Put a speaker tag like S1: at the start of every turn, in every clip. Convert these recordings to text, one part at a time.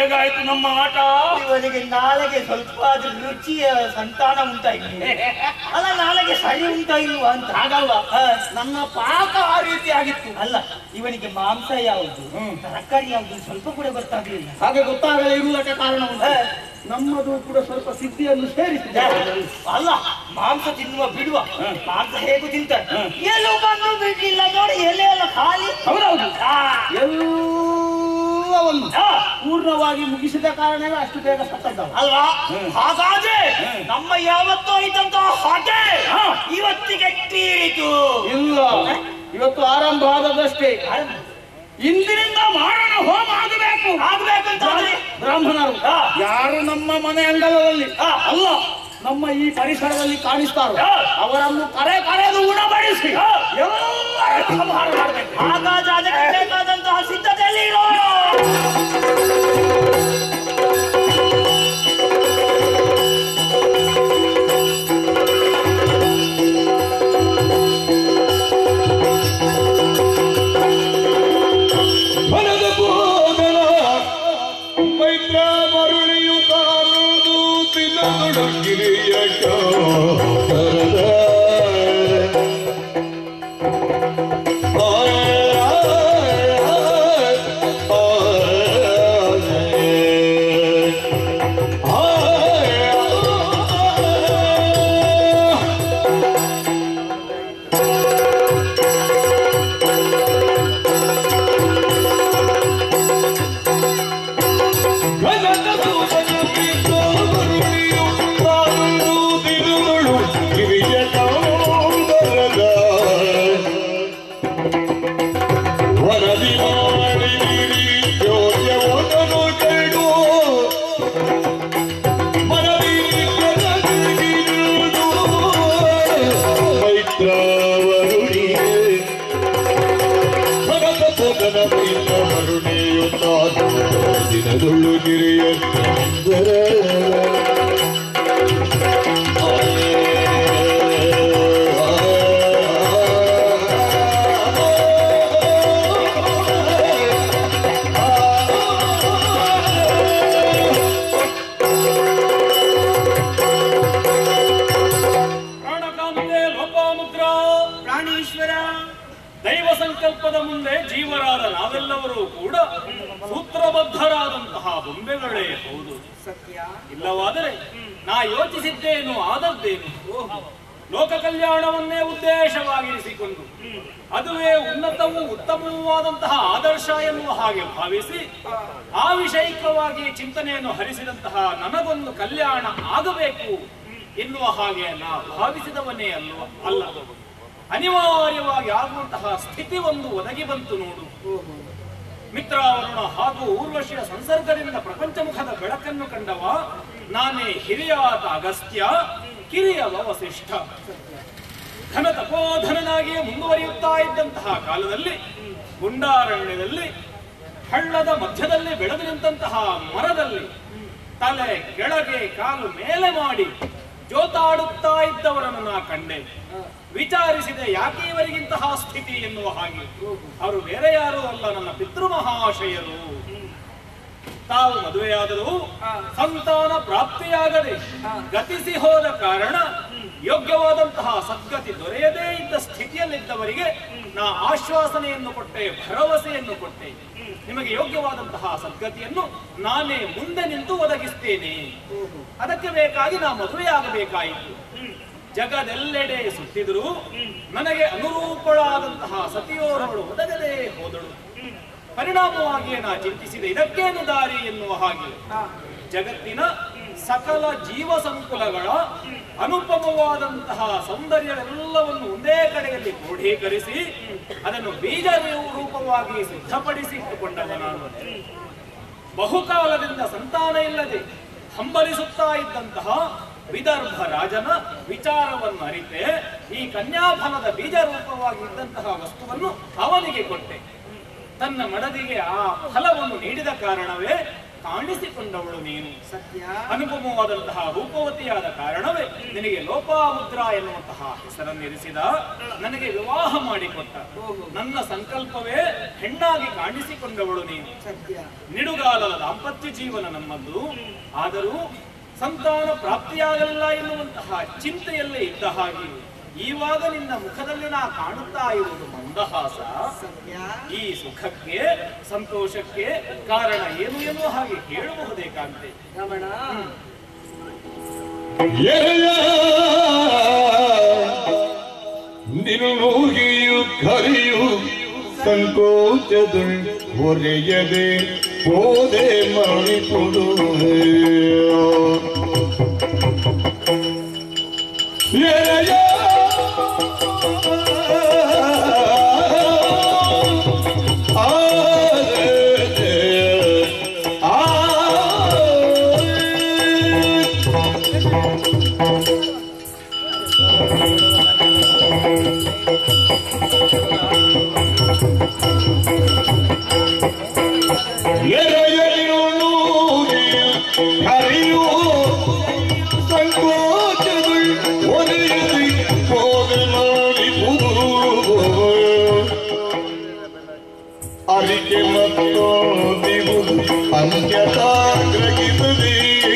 S1: ಹೇಗಾಯ್ತು ನಮ್ಮ ಆಟ
S2: ಇವನಿಗೆ ನಾಳೆಗೆ ಸ್ವಲ್ಪ ಆದ್ರೂ ರುಚಿಯ ಸಂತಾನ ಉಂಟಾ ಇಲ್ಲಿ ಅಲ್ಲ ನಾಳೆಗೆ ಸರಿ ಉಂಟಾ ಇಲ್ವಾ ಅಂತ
S1: ಹಾಗಲ್ಲ
S2: ಹಾ.
S1: ನನ್ನ ಪಾಕ ಆ ರೀತಿ ಆಗಿತ್ತು
S2: ಅಲ್ಲ ಇವನಿಗೆ ಮಾಂಸ ಯಾವುದು ತರಕಾರಿ ಯಾವುದು ಸ್ವಲ್ಪ ಕೂಡ ಗೊತ್ತಾಗ್ಲಿಲ್ಲ
S1: ಹಾಗೆ ಗೊತ್ತಾಗಲೇ ಇರುವುದಕ್ಕೆ ಕಾರಣ ಉಂಟು
S2: ಹಾ.
S1: ನಮ್ಮದು ಕೂಡ ಸ್ವಲ್ಪ ಸಿದ್ಧಿಯನ್ನು ಸೇರಿಸಿದೆ
S2: ಅಲ್ಲ ಮಾಂಸ ತಿನ್ನುವ ಬಿಡುವ ಮಾಂಸ ಹೇಗೂ ತಿಂತಾರೆ ಎಲುಬನ್ನು ಬಿಡ್ಲಿಲ್ಲ ನೋಡಿ ಎಲೆ ಎಲ್ಲ ಖಾಲಿ
S1: ಹೌದೌದು
S2: ಆ,
S1: ಎಲ್ಲವನ್ನು
S2: ಆ,
S1: ಪೂರ್ಣವಾಗಿ ಮುಗಿಸಿದ ಕಾರಣವೇ ಅಷ್ಟು ಬೇಗ ಸತ್ತದ್ದವ
S2: ಅಲ್ವಾ ಹಾಗಾದ್ರೆ ನಮ್ಮ ಯಾವತ್ತೂ ಇದ್ದಂತಹ ಹಾಗೆ ಇವತ್ತಿಗೆ ತೀರಿತು
S1: ಇಲ್ಲ ಇವತ್ತು ಆರಂಭ ಆದದಷ್ಟೇ
S2: ಆರಂಭ.
S1: ಇಂದಿನಿಂದ ಮಾರಣ ಹೋಮ ಆಗಬೇಕು
S2: ಆಗ್ಬೇಕು ಅಂತ ಆದ್ರೆ
S1: ಬ್ರಾಹ್ಮಣರು
S2: ಹಾ.
S1: ಯಾರು ನಮ್ಮ ಮನೆ ಅಂಗಳದಲ್ಲಿ
S2: ಹಾ.
S1: ಅಲ್ಲ ನಮ್ಮ ಈ ಪರಿಸರದಲ್ಲಿ ಕಾಣಿಸ್ತಾರೋ
S2: ಹಾ.
S1: ಅವರನ್ನು ಕರೆ ಕರೆದು ಉಣಬಡಿಸಿ
S2: ಹಾ.
S1: ಎಲ್ಲರ ಸಂಹಾರ ಮಾಡಬೇಕು
S2: ಹಾಗಾದ್ರೆ ಅದಕ್ಕೆ ಬೇಕಾದಂತಹ ಸಿದ್ಧತೆಯಲ್ಲಿ ಇರೋಣ
S3: ಫಲದ ಬೋಧನ ಮೈತ್ರ ಮರುಳಿಯು ಕಾಣುವುದು ತಿನ್ನದೊಡಗಿರಿಯ ಶರದ. ಆ, ಆ, ಆ, ಆ, ಆ, ಆ. ವರದಿ ಮಾಡಿದಿರಿ ಯೋಗ್ಯವದನು ಕೈಡು ಮನವಿ ಕೆಳಗಿರುವುದು ಮೈತ್ರವರುಣಿಗೆ ಭಗತ ಪೋಗನ ಮೈತ್ರ ಮರುಣಿಯುತ್ತಾದ ದಿನದುಳ್ಳು ಗಿರಿಯ
S4: ಪ್ರಾಣಕಾಂತೆ ಲೋಪಾಮುದ್ರ
S2: ಪ್ರಾಣೇಶ್ವರ
S4: ದೈವ ಸಂಕಲ್ಪದ ಮುಂದೆ ಜೀವರಾದ ನಾವೆಲ್ಲರೂ ಕೂಡ ಸೂತ್ರಬದ್ಧರಾದಂತಹ ಬೊಂಬೆಗಳೇ ಹೌದು
S2: ಸತ್ಯ
S4: ಇಲ್ಲವಾದರೆ ನಾ ಯೋಚಿಸಿದ್ದೇನು ಆದದ್ದೇನು ಲೋಕ ಕಲ್ಯಾಣವನ್ನೇ ಉದ್ದೇಶವಾಗಿರಿಸಿಕೊಂಡು ಅದುವೇ ಉನ್ನತವೂ ಉತ್ತಮವೂ ಆದಂತಹ ಆದರ್ಶ ಎನ್ನುವ ಹಾಗೆ ಭಾವಿಸಿ ಆ ವಿಷಯಿಕವಾಗಿ ಚಿಂತನೆಯನ್ನು ಹರಿಸಿದಂತಹ ನನಗೊಂದು ಕಲ್ಯಾಣ ಆಗಬೇಕು ಎನ್ನುವ ಹಾಗೆ ನಾ ಭಾವಿಸಿದವನೇ ಅಲ್ವ ಅಲ್ಲ ಅನಿವಾರ್ಯವಾಗಿ ಆಗುವಂತಹ ಸ್ಥಿತಿ ಒಂದು ಒದಗಿ ಬಂತು ನೋಡು ಮಿತ್ರಾವರುಣ ಹಾಗೂ ಊರ್ವಶಿಯ ಸಂಸರ್ಗದಿಂದ ಪ್ರಪಂಚಮುಖದ ಬೆಳಕನ್ನು ಕಂಡವ ನಾನೇ ಹಿರಿಯಾದ ಅಗಸ್ತ್ಯ ಕಿರಿಯವ ವಸಿಷ್ಠ ಘನ ತಪೋಧನನಾಗಿಯೇ ಮುಂದುವರಿಯುತ್ತಾ ಇದ್ದಂತಹ ಕಾಲದಲ್ಲಿ ಗುಂಡಾರಣ್ಯದಲ್ಲಿ ಹಳ್ಳದ ಮಧ್ಯದಲ್ಲಿ ಬೆಳೆದು ನಿಂತಹ ಮರದಲ್ಲಿ ತಲೆ ಕೆಳಗೆ ಕಾಲು ಮೇಲೆ ಮಾಡಿ ಜೋತಾಡುತ್ತಾ ಇದ್ದವರನ್ನು ನಾ ಕಂಡೆ ವಿಚಾರಿಸಿದೆ ಯಾಕೆ ಇವರಿಗಿಂತಹ ಸ್ಥಿತಿ ಎನ್ನುವ ಹಾಗೆ ಅವರು ಬೇರೆ ಯಾರೂ ಅಲ್ಲ ನನ್ನ ಪಿತೃಮಹಾಶಯರು ತಾವು ಮದುವೆಯಾದರೂ ಸಂತಾನ ಪ್ರಾಪ್ತಿಯಾಗದೆ ಗತಿಸಿ ಹೋದ ಕಾರಣ ಯೋಗ್ಯವಾದಂತಹ ಸದ್ಗತಿ ದೊರೆಯದೇ ಇದ್ದ ಸ್ಥಿತಿಯಲ್ಲಿದ್ದವರಿಗೆ ನಾ ಆಶ್ವಾಸನೆಯನ್ನು ಕೊಟ್ಟೆ ಭರವಸೆಯನ್ನು ಕೊಟ್ಟೆ ನಿಮಗೆ ಯೋಗ್ಯವಾದಂತಹ ಸದ್ಗತಿಯನ್ನು ನಾನೇ ಮುಂದೆ ನಿಂತು ಒದಗಿಸ್ತೇನೆ ಅದಕ್ಕೆ ಬೇಕಾಗಿ ನಾ ಮದುವೆಯಾಗಬೇಕಾಯಿತು ಜಗದೆಲ್ಲೆಡೆ ಸುತ್ತಿದ್ರು ನನಗೆ ಅನುರೂಪಳಾದಂತಹ ಸತಿಯೋರವಳು ಒದಗದೇ ಹೋದಳು ಪರಿಣಾಮವಾಗಿಯೇ ನಾ ಚಿಂತಿಸಿದೆ ಇದಕ್ಕೇನು ದಾರಿ ಎನ್ನುವ ಹಾಗೆ ಜಗತ್ತಿನ ಸಕಲ ಜೀವ ಸಂಕುಲಗಳ ಅನುಪಮವಾದಂತಹ ಸೌಂದರ್ಯವೆಲ್ಲವನ್ನು ಒಂದೇ ಕಡೆಯಲ್ಲಿ ಕ್ರೋಢೀಕರಿಸಿ ಅದನ್ನು ಬೀಜ ರೂಪವಾಗಿ ಸಿದ್ಧಪಡಿಸಿ ಇಟ್ಟುಕೊಂಡವ ನಾನು ಬಹುಕಾಲದಿಂದ ಸಂತಾನ ಇಲ್ಲದೆ ಹಂಬಲಿಸುತ್ತಾ ಇದ್ದಂತಹ ವಿದರ್ಭ ರಾಜನ ವಿಚಾರವನ್ನು ಅರಿತೆ ಈ ಕನ್ಯಾಫಲದ ಬೀಜ ರೂಪವಾಗಿ ಇದ್ದಂತಹ ವಸ್ತುವನ್ನು ಅವನಿಗೆ ಕೊಟ್ಟೆ ತನ್ನ ಮಡದಿಗೆ ಆ ಫಲವನ್ನು ನೀಡಿದ ಕಾರಣವೇ ಕಾಣಿಸಿಕೊಂಡವಳು ನೀನು
S2: ಸತ್ಯ
S4: ಅನುಪಮವಾದಂತಹ ರೂಪವತಿಯಾದ ಕಾರಣವೇ ನಿನಗೆ ಲೋಪಾಮುದ್ರಾ ಎನ್ನುವಂತಹ ಹೆಸರನ್ನಿರಿಸಿದ ನನಗೆ ವಿವಾಹ ಮಾಡಿಕೊಟ್ಟ ನನ್ನ ಸಂಕಲ್ಪವೇ ಹೆಣ್ಣಾಗಿ ಕಾಣಿಸಿಕೊಂಡವಳು ನೀನು
S2: ಸತ್ಯ
S4: ನಿಡುಗಾಲದ ದಾಂಪತ್ಯ ಜೀವನ ನಮ್ಮದು ಆದರೂ ಸಂತಾನ ಪ್ರಾಪ್ತಿಯಾಗಲಿಲ್ಲ ಎನ್ನುವಂತಹ ಚಿಂತೆಯಲ್ಲೇ ಇದ್ದ ಹಾಗೆ ಈವಾಗ ನಿನ್ನ ಮುಖದಲ್ಲಿ ನಾ ಕಾಣುತ್ತಾ ಇರುವುದು ಮಂದಹಾಸ
S2: ಸತ್ಯ
S4: ಈ ಸುಖಕ್ಕೆ ಸಂತೋಷಕ್ಕೆ ಕಾರಣ ಏನು ಎನ್ನುವ ಹಾಗೆ ಹೇಳಬಹುದೇ ಕಾಂತೆ
S2: ರಮಣ
S3: ಎರೆಯ ನಿನ್ನೂಗಿಯು ಕರಿಯು ಸಂಕೋಚದ ಹೊರೆಯದೆ ಹೋದೆ ಮಾಡಿಕೊಡು ಎರೆಯ ಆ ಎರೆಯಲಿರುಳು ಹರಿಯು ಸಂಕೋಚಗಳು ಒರೆಯದಿ ಹೋಗ ಮಾಡಿ ಅರಿಕೆ ಮತ್ತು ನೀವು ಅಂತ್ಯತಾಗ್ರಹಿಸದಿ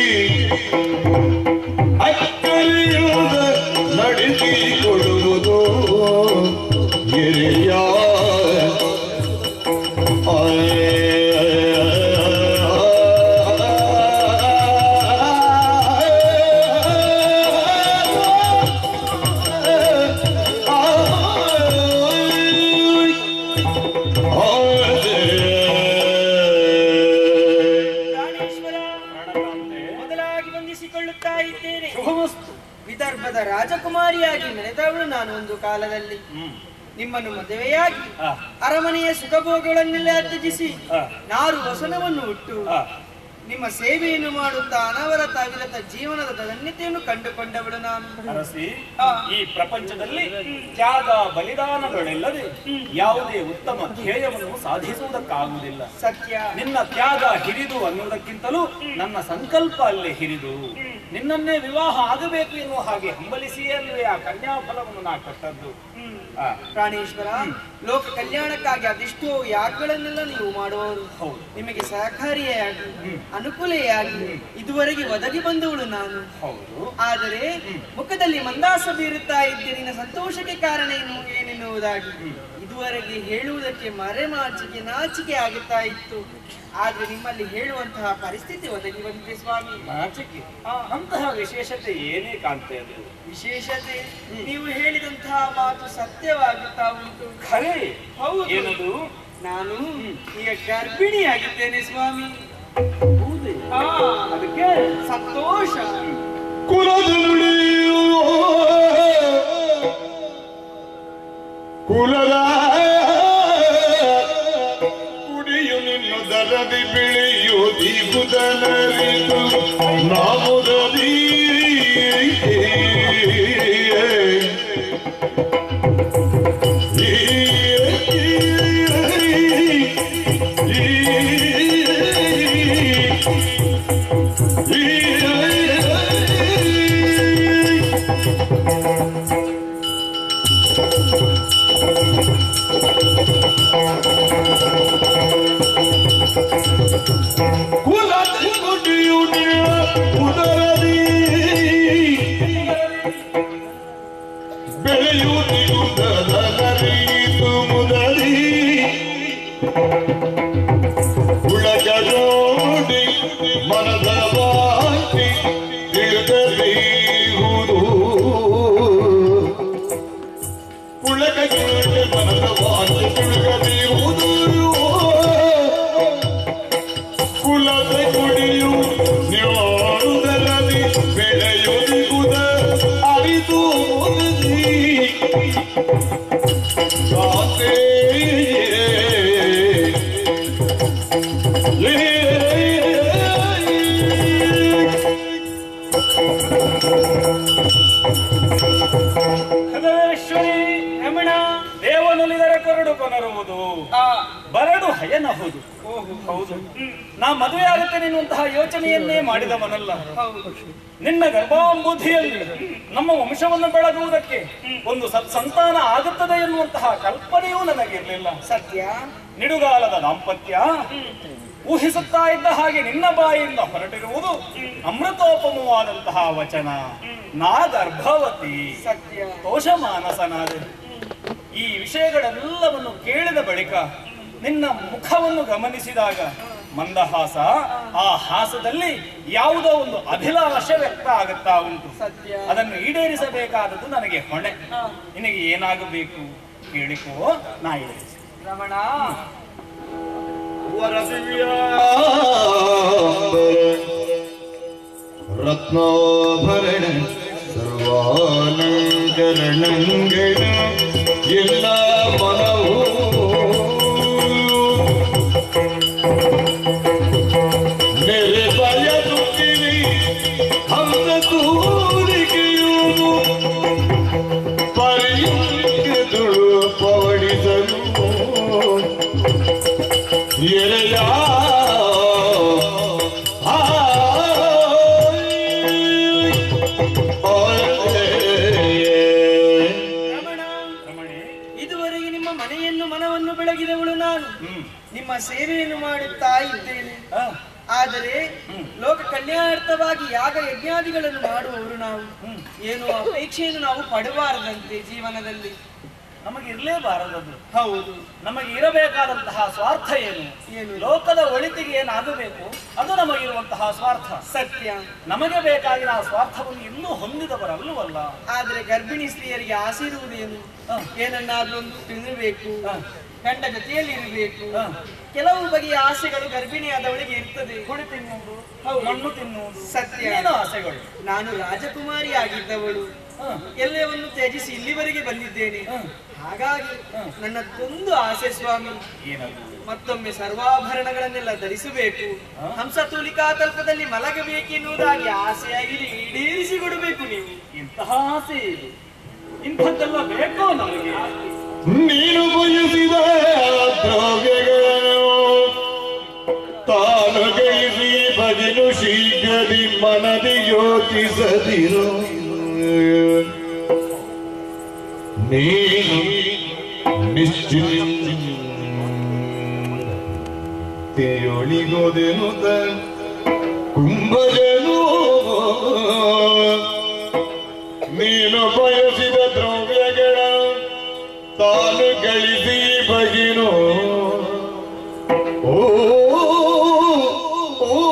S3: ಅಕ್ಕರಿಯುವುದ ನಡೆಸಿಕೊಡುವುದು ಎರೆಯ
S2: ಪ್ರಾಣೇಶ್ವರ
S4: ಪ್ರಾಣಕಾಂತೆ
S2: ಮೊದಲಾಗಿ ವಂದಿಸಿಕೊಳ್ಳುತ್ತಾ ಇದ್ದೇನೆ
S4: ಶುಭಮಸ್ತು
S2: ವಿದರ್ಭದ ರಾಜಕುಮಾರಿಯಾಗಿ ಮೆರೆದವಳು ನಾನು ಒಂದು ಕಾಲದಲ್ಲಿ
S4: ಹ್ಮ್
S2: ನಿಮ್ಮನ್ನು ಮದುವೆಯಾಗಿ
S4: ಆ,
S2: ಅರಮನೆಯ ಸುಖಭೋಗಗಳನ್ನೆಲ್ಲ ತ್ಯಜಿಸಿ
S4: ಆ,
S2: ನಾರು ವಸನವನ್ನು ಹುಟ್ಟು
S4: ಆ.
S2: ನಿಮ್ಮ ಸೇವೆಯನ್ನು ಮಾಡುತ್ತಾ ಅನವರತ ಅವಿರತ ಜೀವನದ ಧನ್ಯತೆಯನ್ನು ಕಂಡುಕೊಂಡವಳು ನಾನು
S4: ಅರಸಿ
S2: ಆ.
S4: ಈ ಪ್ರಪಂಚದಲ್ಲಿ ತ್ಯಾಗ ಬಲಿದಾನಗಳಿಲ್ಲದೆ ಯಾವುದೇ ಉತ್ತಮ ಧ್ಯೇಯವನ್ನು ಸಾಧಿಸುವುದಕ್ಕಾಗುವುದಿಲ್ಲ
S2: ಸತ್ಯ
S4: ನಿನ್ನ ತ್ಯಾಗ ಹಿರಿದು ಅನ್ನುವುದಕ್ಕಿಂತಲೂ ನನ್ನ ಸಂಕಲ್ಪ ಅಲ್ಲೇ ಹಿರಿದು ನಿನ್ನನ್ನೇ ವಿವಾಹ ಆಗಬೇಕು ಎನ್ನುವ ಹಾಗೆ ಹಂಬಲಿಸಿಯೇ ಅಲ್ವೇ ಆ ಕನ್ಯಾಫಲವನ್ನು ನಾ ಕೊಟ್ಟದ್ದು
S2: ಹ್ಮ್.
S4: ಆ,
S2: ಪ್ರಾಣೇಶ್ವರ ಲೋಕ ಕಲ್ಯಾಣಕ್ಕಾಗಿ ಅದೆಷ್ಟೋ ಯಾಗಗಳನ್ನೆಲ್ಲ ನೀವು ಮಾಡುವವರು
S4: ಹೌದು
S2: ನಿಮಗೆ ಸಹಕಾರಿಯಾಗಿ ಅನುಕೂಲೆಯಾಗಿ ಇದುವರೆಗೆ ಒದಗಿ ಬಂದವಳು ನಾನು
S4: ಹೌದು
S2: ಆದರೆ ಮುಖದಲ್ಲಿ ಮಂದಾಸ ಬೀರುತ್ತಾ ಇದ್ದೆ ನಿನ್ನ ಸಂತೋಷಕ್ಕೆ ಕಾರಣ ಏನು ಏನೆನ್ನುವುದಾಗಿ ಇದುವರೆಗೆ ಹೇಳುವುದಕ್ಕೆ ಮರೆಮಾಚಿಕೆ ನಾಚಿಕೆ ಆಗುತ್ತಾ ಇತ್ತು ಆದ್ರೆ ನಿಮ್ಮಲ್ಲಿ ಹೇಳುವಂತಹ ಪರಿಸ್ಥಿತಿ ಒದಗಿ ಬಂದಿದೆ ಸ್ವಾಮಿ
S4: ನಾಚಿಕೆ ಅಂತಹ ವಿಶೇಷತೆ ಏನೇ ಕಾಣ್ತಾ ಅದು
S2: ವಿಶೇಷತೆ ನೀವು ಹೇಳಿದಂತಹ ಮಾತು ಸತ್ಯವಾಗುತ್ತಾ ಉಂಟು
S4: ಖರೆ
S2: ಹೌದು.
S4: ಏನದು
S2: ನಾನು ಈಗ ಗರ್ಭಿಣಿಯಾಗಿದ್ದೇನೆ ಸ್ವಾಮಿ
S4: ಹೌದೇ
S2: ಆ,
S4: ಅದಕ್ಕೆ
S2: ಸಂತೋಷ
S3: ಕುಲದ ನುಡಿಯು ಕುಲದ ಕುಡಿಯು ನಿನ್ನ ದರದಿ ಬೆಳೆಯು ದೀಪುದನರಿದು ನಾಮುರದಿ ಕುಲದ ಕುಡಿಯು ನಿನ್ನ ಉದರದಿ ಬೆಳೆಯುತ್ತಿರುವುದರೀತು ಮುದರಿ ಉಳಗಡೋಡಿ ಮನದ ವಾಂತಿ ತಿಳಿದರಿಯುವುದು ಉಳಗಡೋಡಿ ಮನದ ವಾಂತಿ ತಿಳಿದರಿಯುವುದು ಕುಲದ ಕುಡಿಯು ನ್ಯಾಳುದರಲ್ಲಿ ಬೆಳೆಯುವುದ ಅರಿತು ಮುಗಿಸಿ ಕಾತೆ
S4: ಹದೇಶ್ವರಿ
S2: ರಮಣ
S4: ದೇವನುಲಿದರೆ ಕೊರಡು ಕೊನರುವುದು
S2: ಆ
S4: ಬರಡು ಹಯನಹುದು ಹೌದು ನಾ ಮದುವೆ ಆಗುತ್ತೇನೆ ಎನ್ನುವಂತಹ ಯೋಚನೆಯನ್ನೇ ಮಾಡಿದವನಲ್ಲ
S2: ಹೌದು
S4: ನಿನ್ನ ಗರ್ಭಾಂಬುಧಿಯಲ್ಲಿ ನಮ್ಮ ವಂಶವನ್ನು ಬೆಳಗುವುದಕ್ಕೆ ಒಂದು ಸತ್ಸಂತಾನ ಆಗುತ್ತದೆ ಎನ್ನುವಂತಹ ಕಲ್ಪನೆಯೂ ನನಗಿರಲಿಲ್ಲ
S2: ಸತ್ಯ
S4: ನಿಡುಗಾಲದ ದಾಂಪತ್ಯ ಊಹಿಸುತ್ತಾ ಇದ್ದ ಹಾಗೆ ನಿನ್ನ ಬಾಯಿಯಿಂದ ಹೊರಟಿರುವುದು ಅಮೃತೋಪಮವಾದಂತಹ ವಚನ ನಾ ಗರ್ಭವತಿ
S2: ಸತ್ಯ
S4: ದೋಷ ಮಾನಸನಾದೆ ಈ ವಿಷಯಗಳೆಲ್ಲವನ್ನು ಕೇಳಿದ ಬಳಿಕ ನಿನ್ನ ಮುಖವನ್ನು ಗಮನಿಸಿದಾಗ ಮಂದಹಾಸ ಆ ಹಾಸದಲ್ಲಿ ಯಾವುದೋ ಒಂದು ಅಭಿಲಾಷೆ ವ್ಯಕ್ತ ಆಗುತ್ತಾ ಉಂಟು
S2: ಸತ್ಯ
S4: ಅದನ್ನು ಈಡೇರಿಸಬೇಕಾದದ್ದು ನನಗೆ ಹೊಣೆ
S2: ಹಾ.
S4: ನಿನಗೆ ಏನಾಗಬೇಕು ಹೇಳಿಕೋ ನಾ ಈಡೇರಿಸಿ
S2: ರಮಣ
S3: ರತ್ನಾಭರಣ ಸರ್ವಾಲಂಕರಣಂಗಳ ಎಲ್ಲ ಮನವು ನೆರೆ ಬಯಸುತ್ತೀವಿ ಹಂಸ ತೂರಿಕೆಯುವುದು ಪರಿಯುಳು ಪವಡಿಸಲು ಎರೆಯ
S2: ರಮಣ
S4: ರಮಣಿ
S2: ಇದುವರೆಗೆ ನಿಮ್ಮ ಮನೆಯನ್ನು ಮನವನ್ನು ಬೆಳಗಿದವಳು ನಾನು
S4: ಹ್ಮ್
S2: ನಿಮ್ಮ ಸೇವೆಯನ್ನು ಮಾಡುತ್ತಾ ಇದ್ದೇನೆ
S4: ಆ,
S2: ಆದರೆ ಲೋಕ ಕಲ್ಯಾಣಾರ್ಥವಾಗಿ ಯಾಗ ಯಜ್ಞಾದಿಗಳನ್ನು ಮಾಡುವವರು ನಾವು ಏನು ಅಪೇಕ್ಷೆಯನ್ನು ನಾವು ಪಡಬಾರದಂತೆ ಜೀವನದಲ್ಲಿ
S4: ನಮಗೆ ಇರಲೇಬಾರದದು
S2: ಹೌದು
S4: ನಮಗೆ ಇರಬೇಕಾದಂತಹ ಸ್ವಾರ್ಥ ಏನು
S2: ಏನು?
S4: ಲೋಕದ ಒಳಿತಿಗೆ ಏನಾಗಬೇಕು ಅದು ನಮಗಿರುವಂತಹ ಸ್ವಾರ್ಥ
S2: ಸತ್ಯ
S4: ನಮಗೆ ಬೇಕಾಗಿನ ಆ ಸ್ವಾರ್ಥವನ್ನು ಇನ್ನೂ ಹೊಂದಿದವರಲ್ಲವಲ್ಲ
S2: ಆದ್ರೆ ಗರ್ಭಿಣಿ ಸ್ತ್ರೀಯರಿಗೆ ಆಸೆ ಇರುವುದೇನು
S4: ಹ.
S2: ಏನನ್ನಾದ್ರೂ ಒಂದು ತಿನ್ನಬೇಕು
S4: ಹ.
S2: ಗಂಡ ಜೊತೆಯಲ್ಲಿ ಇರಬೇಕು
S4: ಹ.
S2: ಕೆಲವು ಬಗೆಯ ಆಸೆಗಳು ಗರ್ಭಿಣಿಯಾದವಳಿಗೆ ಇರ್ತದೆ
S4: ಕುಡಿ ತಿನ್ನುವುದು
S2: ಹೌದು.
S4: ಮಣ್ಣು ತಿನ್ನುವುದು
S2: ಸತ್ಯ.
S4: ಏನು ಆಸೆಗಳು
S2: ನಾನು ರಾಜಕುಮಾರಿ ಆಗಿದ್ದವಳು
S4: ಹ.
S2: ಎಲ್ಲವನ್ನು ತ್ಯಜಿಸಿ ಇಲ್ಲಿವರೆಗೆ ಬಂದಿದ್ದೇನೆ
S4: ಹ.
S2: ಹಾಗಾಗಿ ನನ್ನದೊಂದು ಆಸೆ ಸ್ವಾಮಿ
S4: ಏನದು
S2: ಮತ್ತೊಮ್ಮೆ ಸರ್ವಾಭರಣಗಳನ್ನೆಲ್ಲ ಧರಿಸಬೇಕು ಹಂಸ ತೂಲಿಕಾ ತಲ್ಪದಲ್ಲಿ ಮಲಗಬೇಕೆನ್ನುವುದಾಗಿ ಆಸೆಯಾಗಿದೆ ಈಡೇರಿಸಿ ಕೊಡಬೇಕು ನೀವು
S4: ಇಂತಹ ಆಸೆ ಇದು ಇಂಥದ್ದೆಲ್ಲ ಬೇಕೋ ನಮಗೆ
S3: ನೀನು ಬಯಸಿದ ದ್ರವ್ಯಗಳನ್ನು ತಾನು ಗಳಿಸಿ ಬದಿಲು ಶೀಘ್ರದಿ ಮನದಿ ಯೋಚಿಸದಿರು ನೀನು ನಿಶ್ಚಿಂತೆಯೊಳಿಗೋದೆನು ಕುಂಭಜನು ನೀನು ಬಯಸಿದ ದ್ರವ್ಯಗಳ ತಾನು ಗಳಿಸಿ ಬಗಿನು ಓ ಓ,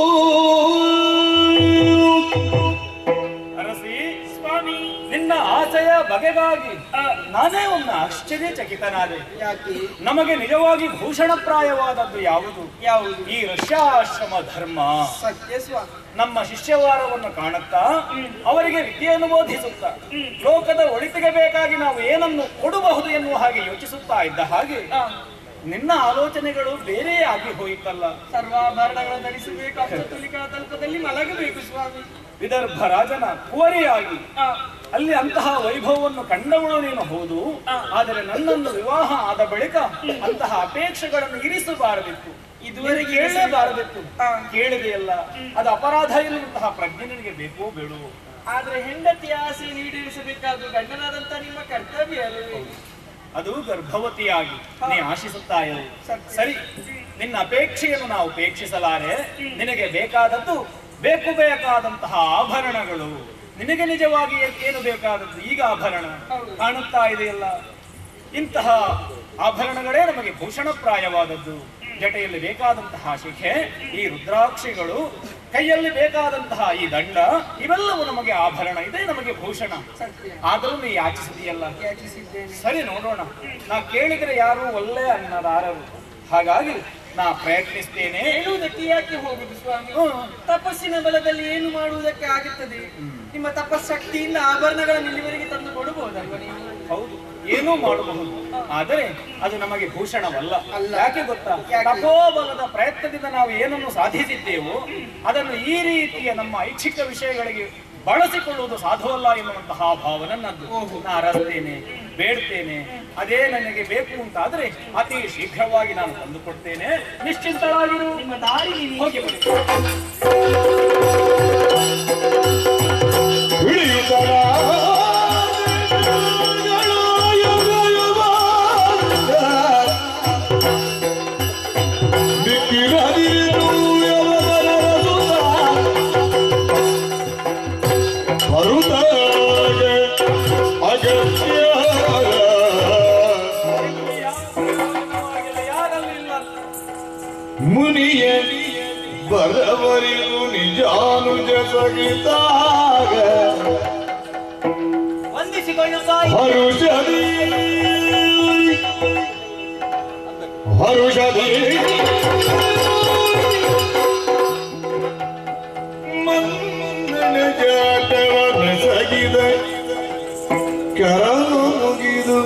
S4: ಅರಸಿ ಸ್ವಾಮಿ ನಿನ್ನ ಆಸೆಯ ಬಗೆಗಾಗಿ ಆ, ನಾನೇ ಒಮ್ಮೆ ಆಶ್ಚರ್ಯಚಕಿತನಾದೆ
S2: ಯಾಕೆ
S4: ನಮಗೆ ನಿಜವಾಗಿ ಭೂಷಣಪ್ರಾಯವಾದದ್ದು ಯಾವುದು
S2: ಯಾವುದು
S4: ಈ ಋಷ್ಯಾಶ್ರಮ ಧರ್ಮ
S2: ಸತ್ಯ ಸ್ವಾಮಿ
S4: ನಮ್ಮ ಶಿಷ್ಯವಾರವನ್ನು ಕಾಣುತ್ತಾ ಅವರಿಗೆ ವಿದ್ಯೆಯನ್ನು ಬೋಧಿಸುತ್ತಾ ಲೋಕದ ಒಳಿತಿಗೆ ಬೇಕಾಗಿ ನಾವು ಏನನ್ನು ಕೊಡಬಹುದು ಎನ್ನುವ ಹಾಗೆ ಯೋಚಿಸುತ್ತಾ ಇದ್ದ ಹಾಗೆ
S2: ಆ,
S4: ನಿನ್ನ ಆಲೋಚನೆಗಳು ಬೇರೆ ಆಗಿ ಹೋಯಿತಲ್ಲ
S2: ಸರ್ವಾಭರಣಗಳನ್ನು ಧರಿಸಬೇಕು ಹಂಸ ತೂಲಿಕಾ ತಲ್ಪದಲ್ಲಿ ಮಲಗಬೇಕು ಸ್ವಾಮಿ
S4: ವಿದರ್ಭ ರಾಜನ ಕುವರಿಯಾಗಿ
S2: ಆ,
S4: ಅಲ್ಲಿ ಅಂತಹ ವೈಭವವನ್ನು ಕಂಡವಳು ನೀನು ಹೌದು ಆದರೆ ನನ್ನನ್ನು ವಿವಾಹ ಆದ ಬಳಿಕ ಅಂತಹ ಅಪೇಕ್ಷೆಗಳನ್ನು ಇರಿಸಬಾರದಿತ್ತು
S2: ಇದುವರೆಗೆ
S4: ಕೇಳಲೇಬಾರದಿತ್ತು
S2: ಆ.
S4: ಕೇಳಿದೆಯಲ್ಲ ಅದು ಅಪರಾಧ ಎನ್ನುವಂತಹ ಪ್ರಜ್ಞೆ ನಿನಗೆ ಬೇಕೋ ಬೇಡವೋ
S2: ಆದ್ರೆ ಹೆಂಡತಿಯ ಆಸೆ ಈಡೇರಿಸಬೇಕಾದ್ದು ಗಂಡನಾದಂತ ನಿಮ್ಮ ಕರ್ತವ್ಯ ಅಲ್ಲವೇ
S4: ಅದು ಗರ್ಭವತಿಯಾಗಿ ನೀ ಆಶಿಸುತ್ತಾ ಇರು
S2: ಸತ್ಯ.
S4: ಸರಿ ನಿನ್ನ ಅಪೇಕ್ಷೆಯನ್ನು ನಾವು ಉಪೇಕ್ಷಿಸಲಾರೆ ನಿನಗೆ ಬೇಕಾದದ್ದು ಬೇಕು ಬೇಕಾದಂತಹ ಆಭರಣಗಳು ನಿನಗೆ ನಿಜವಾಗಿ ಏನು ಬೇಕಾದದ್ದು ಈಗ ಆಭರಣ
S2: ಹೌದು.
S4: ಕಾಣುತ್ತಾ ಇದೆಯಲ್ಲ ಇಂತಹ ಆಭರಣಗಳೇ ನಮಗೆ ಭೂಷಣಪ್ರಾಯವಾದದ್ದು ಜಟೆಯಲ್ಲಿ ಬೇಕಾದಂತಹ ಶಿಖೆ ಈ ರುದ್ರಾಕ್ಷಿಗಳು ಕೈಯಲ್ಲಿ ಬೇಕಾದಂತಹ ಈ ದಂಡ ಇವೆಲ್ಲವೂ ನಮಗೆ ಆಭರಣ ಇದೇ ನಮಗೆ ಭೂಷಣ
S2: ಸತ್ಯ
S4: ಆದರೂ ನೀ ಯಾಚಿಸಿದೆಯಲ್ಲ
S2: ಯಾಚಿಸಿದ್ದೇನೆ
S4: ಸರಿ ನೋಡೋಣ ನಾ ಕೇಳಿದರೆ ಯಾರು ಒಳ್ಳೆ ಅನ್ನದಾರರು ಹಾಗಾಗಿ ನಾ ಪ್ರಯತ್ನಿಸ್ತೇನೆ
S2: ಹೇಳುವುದಕ್ಕೆ ಯಾಕೆ ಹೋಗುದು ಸ್ವಾಮಿ
S4: ಹ್ಮ್.
S2: ತಪಸ್ಸಿನ ಬಲದಲ್ಲಿ ಏನು ಮಾಡುವುದಕ್ಕೆ ಆಗುತ್ತದೆ ನಿಮ್ಮ ತಪಸ್ಸಕ್ತಿಯಿಂದ ಆಭರಣಗಳನ್ನು ಇಲ್ಲಿವರೆಗೆ ತಂದು ಕೊಡಬಹುದಲ್ವ ನೀವು
S4: ಹೌದು ಏನೂ ಮಾಡಬಹುದು ಆದರೆ ಅದು ನಮಗೆ ಭೂಷಣವಲ್ಲ
S2: ಅಲ್ಲ.
S4: ಯಾಕೆ ಗೊತ್ತಾ
S2: ಯಾಕೆ?
S4: ತಪೋಬಲದ ಪ್ರಯತ್ನದಿಂದ ನಾವು ಏನನ್ನು ಸಾಧಿಸಿದ್ದೇವೋ ಅದನ್ನು ಈ ರೀತಿಯ ನಮ್ಮ ಐಚ್ಛಿಕ ವಿಷಯಗಳಿಗೆ ಬಳಸಿಕೊಳ್ಳುವುದು ಸಾಧುವಲ್ಲ ಎನ್ನುವಂತಹ ಭಾವ ನನ್ನದ್ದು ನಾ ಅರಸ್ತೇನೆ ಬೇಡ್ತೇನೆ ಅದೇ ನನಗೆ ಬೇಕು ಅಂತಾದ್ರೆ ಅತಿ ಶೀಘ್ರವಾಗಿ ನಾನು ತಂದುಕೊಡ್ತೇನೆ ನಿಶ್ಚಿಂತರಾಗಿರು
S2: ನಿಮ್ಮ ದಾರಿ ನೀವು
S4: ಹೋಗಿ ಬನ್ನಿ.
S3: ಹಿಡಿಯುತ್ತರ ಅಗತ್ಯ
S4: ಯಾರಲ್ಲಿಲ್ಲ
S3: ಮುನಿಯ ಬರವರಿದು ನಿಜಾನುಜ ಸಗಿದಾಗ
S2: ವಂದಿಸಿಕೊಳ್ಳುತ್ತಾ
S3: ಹರುಷದಿ ಹರುಷದಿ ಮನ್ನನ ಜಾಟವನ ಸಗಿದ ಕರ ಮುಗಿದು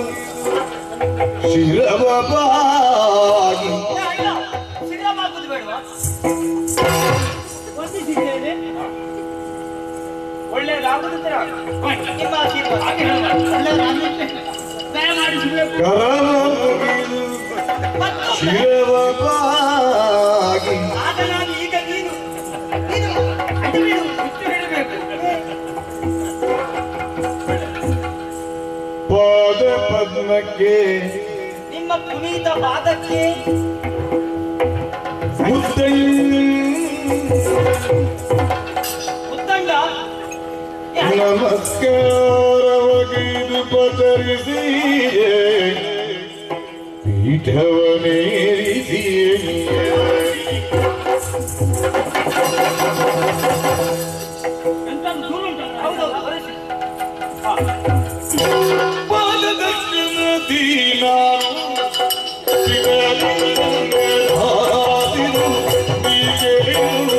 S3: ಶಿರವ ಬಾಗಿ
S2: ಸಿದ್ದರಾಮಾಗುದು ಬೇಡವಾ ವಂದಿಸಿದ್ದೇನೆ
S4: ಒಳ್ಳೆಯದಾಗುದಿದ್ರೆ
S2: ನಿಮ್ಮ ಆಶೀರ್ವಾದ
S1: ದಯಮಾಡಿಸಬೇಕು
S3: ಕರ ಮುಗಿದು
S2: ಮತ್ತು
S3: ಶಿರವ ಬಾಗಿ
S2: ಆಗ ನಾನು ಈಗ ನೀನು ನೀನು ಅಡ್ಡಿ ಬಿಡು
S1: ಬಿಟ್ಟು ಹಿಡಬೇಕು
S3: ಪಾದ ಪದ್ಮಕ್ಕೆ
S2: ನಿಮ್ಮ ಪುನೀತ ಪಾದಕ್ಕೆ ಉತ್ತಂಡ
S3: ನಮಸ್ಕಾರವಗಿದು ಪತರಿಸಿ ಪೀಠವನೇರಿಸಿ
S1: ಎಂತ ದೂರ ಉಂಟಲ್ಲ
S2: ಹೌದೌದು ಬರೆಸಿ.
S3: ಪಾದದರ್ಶನ ದೀನಾನು ಹಾದಿರು ನೀಗೆರು.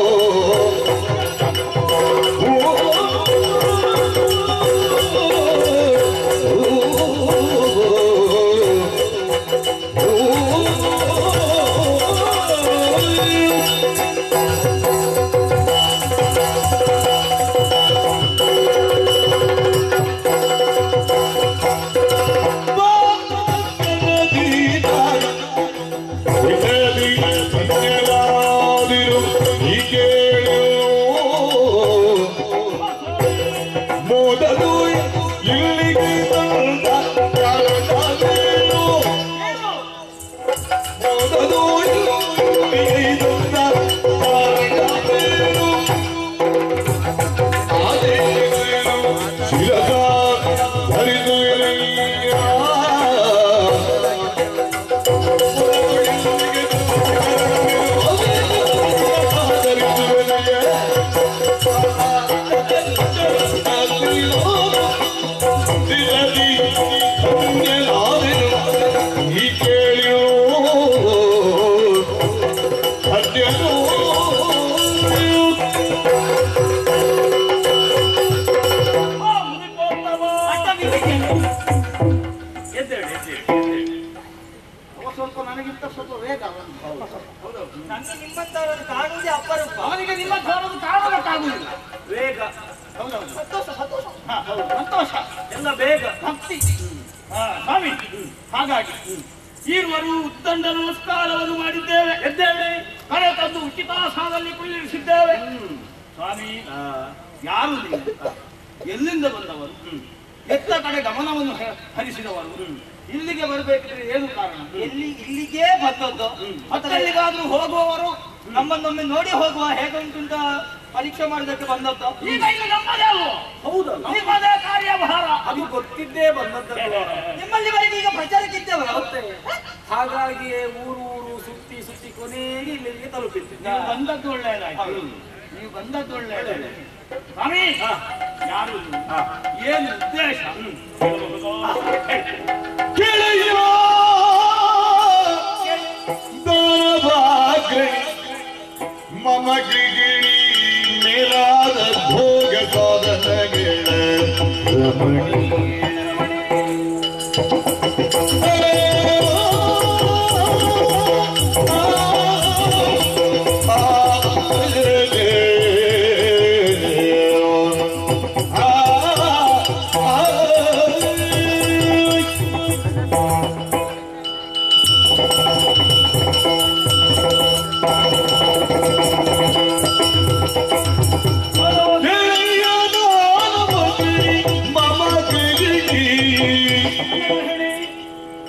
S3: ಮೋದಲು ಇಲ್ಲಿಗೆ ಬಂದ ಕಾರಣವೇನು? ಮೋದಲು ಇಲ್ಲಿಗೆ ಬಂದ ಕಾರಣವೇನು? ಆದೇಶವೇನು? ಶಿರಸ ಧರಿದು ಎಲೆಯ
S2: ಅಡ್ಡ ಬಿದ್ದಿದ್ದೇನೆ.
S4: ಎದ್ದೇಳಿ ಎದ್ದೇಳಿ
S1: ಸ್ವಲ್ಪ ನನಗಿಂತ ಸ್ವಲ್ಪ ವೇಗ
S2: ನನಗೆ ನಿಮ್ಮಂತವರನ್ನು ಕಾಣುವುದೇ ಅಪರೂಪ
S1: ಅವನಿಗೆ ನಿಮ್ಮ ಕಾರಣದ ಕಾರಣಕ್ಕಾಗುವುದಿಲ್ಲ
S4: ವೇಗ
S1: ಹೌದೌದು
S2: ಸಂತೋಷ ಸಂತೋಷ
S1: ಹಾ, ಹೌದು. ಸಂತೋಷ
S4: ಎಲ್ಲ ಬೇಗ
S1: ಭಕ್ತಿ ಹಾ, ಸ್ವಾಮಿ ಹಾಗಾಗಿ ಈರುವರು ಉತ್ತಂಡ ನಮಸ್ಕಾರವನ್ನು ಮಾಡಿದ್ದೇವೆ ಎದ್ದೇವೆ ಕರೆ ತಂದು ಉಚಿತಾಸನದಲ್ಲಿ ಕುಳ್ಳಿರಿಸಿದ್ದೇವೆ ಸ್ವಾಮಿ ಯಾರು ನೀವು ಎಲ್ಲಿಂದ ಬಂದವರು ಎತ್ತ ಕಡೆ ಗಮನವನ್ನು ಹ- ಹರಿಸಿದವರು ಇಲ್ಲಿಗೆ ಬರಬೇಕಿದ್ರೆ ಏನು ಕಾರಣ
S2: ಎಲ್ಲಿ ಇಲ್ಲಿಗೆ ಬಂದದ್ದು
S1: ಮತ್ತೆಲ್ಲಿಗಾದ್ರೂ ಹೋಗುವವರು
S2: ನಮ್ಮನ್ನೊಮ್ಮೆ ನೋಡಿ ಹೋಗುವ ಹೇಗೆ ಉಂಟುಂಟ ಪರೀಕ್ಷೆ ಮಾಡೋದಕ್ಕೆ ಬಂದದ್ದು
S1: ಈಗ ಇದು ನಮ್ಮದೇ ಅಲ್ವೋ
S4: ಹೌದಲ್ಲ
S1: ನಿಮ್ಮದೇ ಕಾರ್ಯಭಾರ
S4: ಅದು ಗೊತ್ತಿದ್ದೇ ಬಂದದ್ದಲ್ವಾ
S2: ನಿಮ್ಮಲ್ಲಿವರೆಗೆ ಈಗ ಪ್ರಚಾರಕ್ಕಿದ್ದೇವೆ
S4: ಮತ್ತೆ ಹಾಗಾಗಿಯೇ ಊರು ಊರು ಸುತ್ತಿ ಸುತ್ತಿ ಕೊನೆಗೆ ಇಲ್ಲಿಗೆ ತಲುಪಿದ್ದೆ
S1: ನೀವು ಬಂದದ್ದು ಒಳ್ಳೆಯದಾಯ್ತು
S4: ಹೌದು.
S1: ನೀವು ಬಂದದ್ದು ಒಳ್ಳೆಯದಾಯ್ತು ಸ್ವಾಮಿ ಯಾರು ನೀವು?
S4: ಹಾ.
S1: ಏನು ಉದ್ದೇಶ
S3: ಕೆಳೆಯ ದಾನಭಾಗ್ರೆ ಮಮ ಗಿಗಿಣಿ ಮೇಲಾದ ಭೋಗ ಸಾಧನಗಳ ರಮಣೀಯ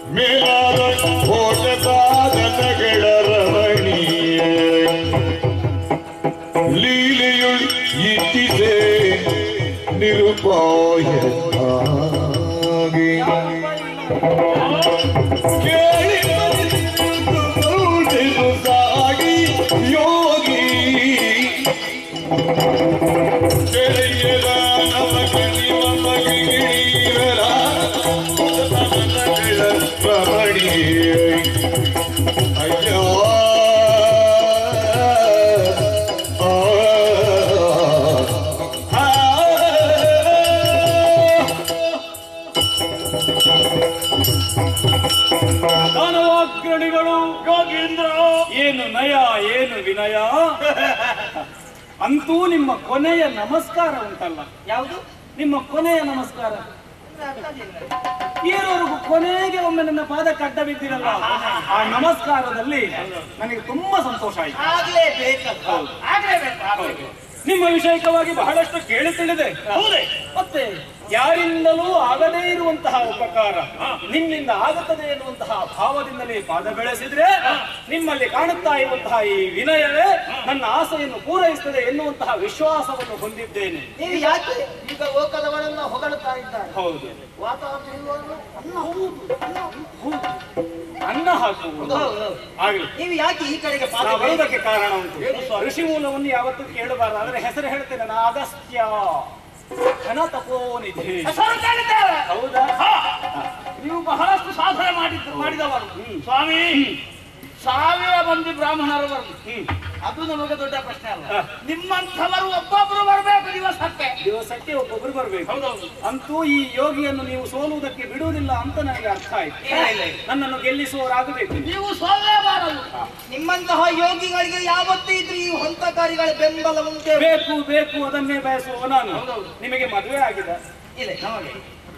S3: ಮೇಲಾದ ಭೋಗ ಸಾಧನಗಳ ರಮಣೀಯ ಲೀಲೆಯುಳ್ ಇಚ್ಛಿಸೆ ನಿರುಪಾಯ ಕೇಳಿ ಬಂದಿರುವುದು ಸಾಗಿ ಯೋಗಿ ಕೆಳೆಯದ ನಮಗೆ ನಿಮಗೆ ಗಿಳಿಯರ ರಮಣಿ ಅಯ್ಯೋ ಆ, ಆ,
S4: ದಾನವಾಗ್ರಣಿಗಳು ಯೋಗೀಂದ್ರ ಏನು ನಯ ಏನು ವಿನಯ ಅಂತೂ ನಿಮ್ಮ ಕೊನೆಯ ನಮಸ್ಕಾರ ಉಂಟಲ್ಲ
S2: ಯಾವುದು
S4: ನಿಮ್ಮ ಕೊನೆಯ ನಮಸ್ಕಾರ ಏರೋರ್ಗು ಕೊನೆಗೆ ಒಮ್ಮೆ ನನ್ನ ಪಾದಕ್ಕೆ ಅಡ್ಡ ಬಿದ್ದಿರಲ್ಲ ಆ ನಮಸ್ಕಾರದಲ್ಲಿ ನನಗೆ ತುಂಬಾ ಸಂತೋಷ ಆಯ್ತು
S2: ಆಗ್ಲೇಬೇಕಲ್ಲ ಆಗ್ಲೇಬೇಕು ಆಗ್ಲೇಬೇಕು.
S4: ನಿಮ್ಮ ವಿಷಯಕವಾಗಿ ಬಹಳಷ್ಟು ಕೇಳಿ ತಿಳಿದೆ
S1: ಹೌದೇ
S4: ಮತ್ತೆ ಯಾರಿಂದಲೂ ಆಗದೇ ಇರುವಂತಹ ಉಪಕಾರ ನಿಮ್ಮಿಂದ ಆಗುತ್ತದೆ ಎನ್ನುವಂತಹ ಭಾವದಿಂದಲೇ ಪಾದ ಬೆಳೆಸಿದ್ರೆ ನಿಮ್ಮಲ್ಲಿ ಕಾಣುತ್ತಾ ಇರುವಂತಹ ಈ ವಿನಯವೇ ನನ್ನ ಆಸೆಯನ್ನು ಪೂರೈಸುತ್ತದೆ ಎನ್ನುವಂತಹ ವಿಶ್ವಾಸವನ್ನು ಹೊಂದಿದ್ದೇನೆ
S2: ನೀವು ಯಾಕೆ ಈಗ ಲೋಕದವರೆಲ್ಲ ಹೊಗಳುತ್ತಾ ಇದ್ದಾರೆ
S4: ಹೌದು
S2: ವಾತಾವರಣ ಇರುವಾಗ ಅನ್ನ ಹೌದು ಅನ್ನ ಹೌದು.
S4: ಅನ್ನ ಹಾಕುವುದು
S2: ಹೌದು, ಹೌದು.
S4: ಆಗಲಿ
S2: ನೀವು ಯಾಕೆ ಈ ಕಡೆಗೆ ಪಾದ
S4: ನಾವು
S2: ಬೆಳೆಸಿ-
S4: ಬರುವುದಕ್ಕೆ ಕಾರಣ ಉಂಟು ಋಷಿ ಮೂಲವನ್ನು ಯಾವತ್ತೂ ಕೇಳಬಾರದು ಆದ್ರೆ ಹೆಸರು ಹೇಳ್ತೇನೆ ನಾನು ಅಗಸ್ತ್ಯ ಘನ ತಪೋನಿಧಿ
S1: ಹೆಸರು ಕೇಳಿದ್ದೇವೆ
S4: ಹೌದಾ
S1: ಹಾ. ನೀವು ಬಹಳಷ್ಟು ಸಾಧನೆ ಮಾಡಿದ್ದು ಮಾಡಿದವರು ಸ್ವಾಮಿ ಸಾವಿರ ಮಂದಿ ಬ್ರಾಹ್ಮಣರು ಬರಲಿ ಅದು ನಮಗೆ ದೊಡ್ಡ ಪ್ರಶ್ನೆ ಅಲ್ಲ
S4: ಹ.
S1: ನಿಮ್ಮಂಥವರು ಒಬ್ಬೊಬ್ರು ಬರಬೇಕು ದಿವಸಕ್ಕೆ
S4: ದಿವಸಕ್ಕೆ ಒಬ್ಬೊಬ್ಬರು ಬರಬೇಕು
S1: ಹೌದೌದು
S4: ಅಂತೂ ಈ ಯೋಗಿಯನ್ನು ನೀವು ಸೋಲುವುದಕ್ಕೆ ಬಿಡುವುದಿಲ್ಲ ಅಂತ ನನಗೆ ಅರ್ಥ ಆಯ್ತು
S1: ಇಲ್ಲ, ಇಲ್ಲ, ಇಲ್ಲ.
S4: ನನ್ನನ್ನು ಗೆಲ್ಲಿಸುವವರಾಗಬೇಕು
S1: ನೀವು ಸೋಲೇಬಾರದು
S2: ನಿಮ್ಮಂತಹ ಯೋಗಿಗಳಿಗೆ ಯಾವತ್ತೂ ಇದ್ರೆ ಈ ಹೊಂತಕಾರಿಗಳ ಬೆಂಬಲ ಉಂಟೆ
S4: ಬೇಕು ಬೇಕು ಅದನ್ನೇ ಬಯಸುವ ನಾನು
S1: ಹೌದೌದು.
S4: ನಿಮಗೆ ಮದುವೆ ಆಗಿದೆ
S2: ಇಲ್ಲ ನಮಗೆ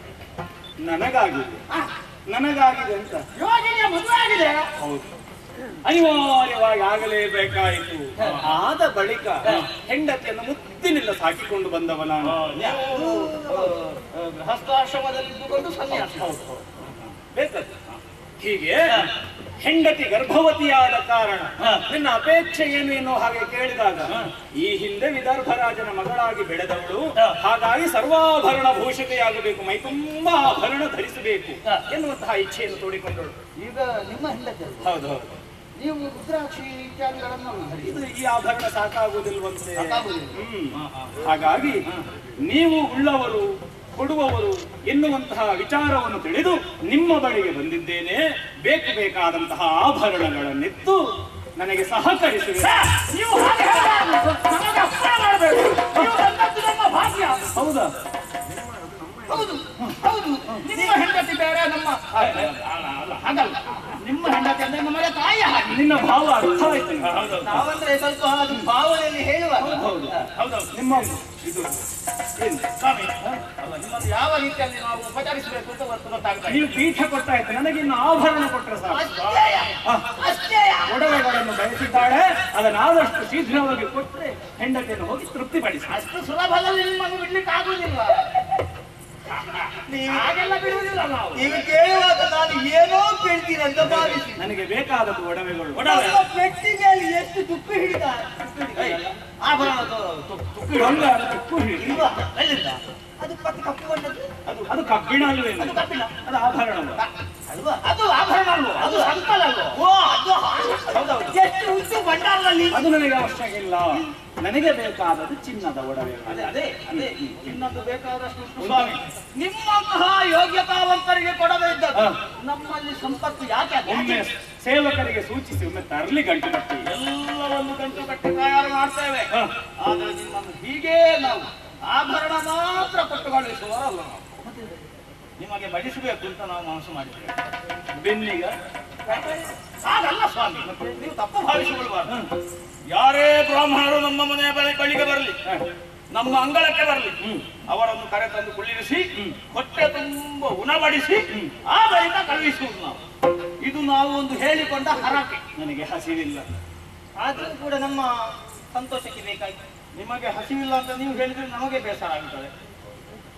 S4: ನನಗಾಗಿದೆ ನನಗಾಗಿದೆ ಅಂತ
S1: ಯೋಗಿಗೆ ಮದುವೆ ಆಗಿದೆ
S4: ಹೌದು ಅನಿವಾರ್ಯವಾಗಿ ಆಗಲೇಬೇಕಾಯಿತು ಆದ ಬಳಿಕ ಹೆಂಡತಿಯನ್ನು ಮುದ್ದಿನಿಂದ ಸಾಕಿಕೊಂಡು ಬಂದವ ನಾನು
S1: ನೀವು ಗೃಹಸ್ಥಾಶ್ರಮದಲ್ಲಿ ಇದ್ದುಕೊಂಡು ಸನ್ಯಾಸ
S4: ಬೇಕದು ಹೀಗೆ ಹೆಂಡತಿ ಗರ್ಭವತಿಯಾದ ಕಾರಣ ನಿನ್ನ ಅಪೇಕ್ಷೆ ಏನು ಎನ್ನುವ ಹಾಗೆ ಕೇಳಿದಾಗ ಈ ಹಿಂದೆ ವಿದರ್ಭ ರಾಜನ ಮಗಳಾಗಿ ಬೆಳೆದವಳು ಹಾಗಾಗಿ ಸರ್ವಾಭರಣ ಭೂಷಿತೆಯಾಗಬೇಕು ಮೈ ತುಂಬಾ ಆಭರಣ ಧರಿಸಬೇಕು ಎನ್ನುವಂತಹ ಇಚ್ಛೆಯನ್ನು ತೋಡಿಕೊಂಡಳು
S2: ಈಗ ನಿಮ್ಮ ಹೆಂಡತಿ ಅಲ್ಲ.
S4: ಹೌದು ಹೌದು
S2: ನೀವು ರುದ್ರಾಕ್ಷಿ ಇತ್ಯಾದಿಗಳನ್ನು ಧರಿಸಿ.
S4: ಇದು ಈ ಆಭರಣ ಸಾಕಾಗುವುದಿಲ್ವಂತೆ
S2: ಸಾಕಾಗುವುದಿಲ್ಲ.
S4: ಹ್ಮ್. ಹಾಗಾಗಿ ನೀವು ಉಳ್ಳವರು ಕೊಡುವವರು ಎನ್ನುವಂತಹ ವಿಚಾರವನ್ನು ತಿಳಿದು ನಿಮ್ಮ ಬಳಿಗೆ ಬಂದಿದ್ದೇನೆ ಬೇಕು ಬೇಕಾದಂತಹ ಆಭರಣಗಳನ್ನೆತ್ತು ನನಗೆ ಸಹಕರಿಸುವೆ
S1: ನೀವು ಹಾಗೆ ಹೇಳಬಾರದು. ನಮಗೆ ಅಪ್ಪಣೆ ಮಾಡಬೇಕು ನೀವು ಬಂದದ್ದು ನಮ್ಮ ಭಾಗ್ಯ
S4: ಹೌದಾ
S1: ಹೌದು ಹೌದು ನಿಮ್ಮ ಹೆಂಡತಿ ಬೇರೆ ನಮ್ಮ ಅಲ್ಲ, ಅಲ್ಲ, ಅಲ್ಲ, ಹಾಗಲ್ಲ ನಿಮ್ಮ ಹೆಂಡತಿ ಅಂದ್ರೆ ನಮಗೆ ತಾಯಿ ಹಾಗೆ
S4: ನಿನ್ನ ಭಾವ ಅರ್ಥ ಆಯ್ತು ನನಗೆ.
S2: ನಾವಂದ್ರೆ ಸ್ವಲ್ಪ ಅದು ಭಾವನೆಯಲ್ಲಿ ಹೇಳುವ
S4: ಹೌದು
S1: ಹೌದೌದು
S4: ನಿಮ್ಮ ಇದು ಏನು?
S1: ಸ್ವಾಮಿ ಅಲ್ಲ ನಿಮ್ಮನ್ನು ಯಾವ ರೀತಿಯಲ್ಲಿ ನಾವು ಉಪಚರಿಸಬೇಕು ಅಂತ ಗೊತ್ತು ಗೊತ್ತಾಗ್ತಾ ಇದೆ.
S4: ನೀವು ಪೀಠ ಕೊಟ್ಟಾಯ್ತು ನನಗೆ ಇನ್ನು ಆಭರಣ ಕೊಟ್ಟರೆ ಸಾಕು
S2: ಅಷ್ಟೇಯ?
S4: ಆ,
S2: ಅಷ್ಟೇಯ?
S4: ಒಡವೆಗಳನ್ನು ಬಯಸಿದ್ದಾಳೆ ಅದನ್ನಾದಷ್ಟು ಶೀಘ್ರವಾಗಿ ಕೊಟ್ಟರೆ ಹೆಂಡತಿಯನ್ನು ಹೋಗಿ ತೃಪ್ತಿಪಡಿಸಿ
S1: ಅಷ್ಟು ಸುಲಭದಲ್ಲಿ ನಿಮ್ಮನ್ನು ಬಿಡ್ಲಿಕ್ಕೆ ಆಗುವುದಿಲ್ಲ
S2: ನೀವು
S1: ಹಾಗೆಲ್ಲ ಬಿಡುವುದಿಲ್ಲ ನಾವು
S2: ನೀವು ಕೇಳುವಾಗ ನಾನು ಏನೋ ಕೇಳ್ತೀನಿ ಅಂತ ಭಾವಿಸಿ
S4: ನನಗೆ ಬೇಕಾದದ್ದು ಒಡವೆಗಳು
S2: ನಮ್ಮ ಪೆಟ್ಟಿಗೆಯಲ್ಲಿ ಎಷ್ಟು ತುಕ್ಕು ಹಿಡಿದ
S1: ಆಭರಣ ತು- ತು- ತು-
S4: ಬಂಗಾರ ತುಕ್ಕು ಹಿಡಿ.
S2: ಇಲ್ವಾ ಎಲ್ಲಿಂದ ಅದು ಪಕ್ಕ ಕಪ್ಪು ಬಣ್ಣದ್ದು
S4: ಅದು ಅದು ಕಬ್ಬಿಣ ಅಲ್ವೇ
S1: ಅದು ಕಬ್ಬಿಣ.
S4: ಅದು ಆಭರಣ
S2: ಅಲ್ವಾ
S1: ಅದು ಆಭರಣ ಅಲ್ವೋ ಅದು ಸಂಕಲ ಅಲ್ವೋ
S2: ಓ ಅದು ಹೌದೌದು ಎಷ್ಟು ಉಂಟು ಭಂಡಾರದಲ್ಲಿ
S4: ಅದು ನನಗೆ ಅವಶ್ಯಕ ಇಲ್ಲ ನನಗೆ ಬೇಕಾದದ್ದು ಚಿನ್ನದ ಒಡವೆಗಳು
S2: ಅದೇ ಅದೇ ಅದೇ
S1: ಇನ್ನೊಂದು ಬೇಕಾದಷ್ಟು ಉಂಟು ಸ್ವಾಮಿ ನಿಮ್ಮಂತಹ ಯೋಗ್ಯತಾವಂತರಿಗೆ ಕೊಡದೇ ಇದ್ದದ್ದು
S4: ಹಾ.
S1: ನಮ್ಮಲ್ಲಿ ಸಂಪತ್ತು ಯಾಕೆ ಅದು?
S4: ಒಮ್ಮೆ ಸೇವಕರಿಗೆ ಸೂಚಿಸಿ ಒಮ್ಮೆ ತರಲಿ ಗಂಟು ಕಟ್ಟಿ
S1: ಎಲ್ಲವನ್ನು ಗಂಟು ಕಟ್ಟಿ ತಯಾರು ಮಾಡ್ತೇವೆ
S4: ಹಾ.
S1: ಆದ್ರೆ ನಿಮ್ಮನ್ನು ಹೀಗೆ ನಾವು ಆಭರಣ ಮಾತ್ರ ಕೊಟ್ಟು ಕಳುಹಿಸುವವರಲ್ಲ ನಾವು ನಿಮಗೆ ಬಡಿಸಬೇಕು ಅಂತ ನಾವು ಮನಸ್ಸು ಮಾಡಿದ್ದೇವೆ
S4: ಬೆನ್ನಿಗ
S1: ಹಾಗಲ್ಲ ಸ್ವಾಮಿ ನೀವು ತಪ್ಪು ಭಾವಿಸಿಕೊಳ್ಳಬಾರ್ದು ಯಾರೇ ಬ್ರಾಹ್ಮಣರು ನಮ್ಮ ಮನೆಯ ಬಳಿ ಬಳಿಗೆ ಬರಲಿ ನಮ್ಮ ಅಂಗಳಕ್ಕೆ ಬರಲಿ ಅವರನ್ನು ಕರೆ ತಂದು ಕುಳ್ಳಿರಿಸಿ ಹೊಟ್ಟೆ ತುಂಬ ಉಣಬಡಿಸಿ ಆ ಬಳಿಕ ಕಳುಹಿಸುವುದು ನಾವು ಇದು ನಾವು ಒಂದು ಹೇಳಿಕೊಂಡ ಹರಕೆ
S4: ನನಗೆ ಹಸಿವಿಲ್ಲ
S2: ಆದ್ರೂ ಕೂಡ ನಮ್ಮ ಸಂತೋಷಕ್ಕೆ ಬೇಕಾಯ್ತು
S1: ನಿಮಗೆ ಹಸಿವಿಲ್ಲ ಅಂತ ನೀವು ಹೇಳಿದ್ರೆ ನಮಗೆ ಬೇಸರ ಆಗುತ್ತದೆ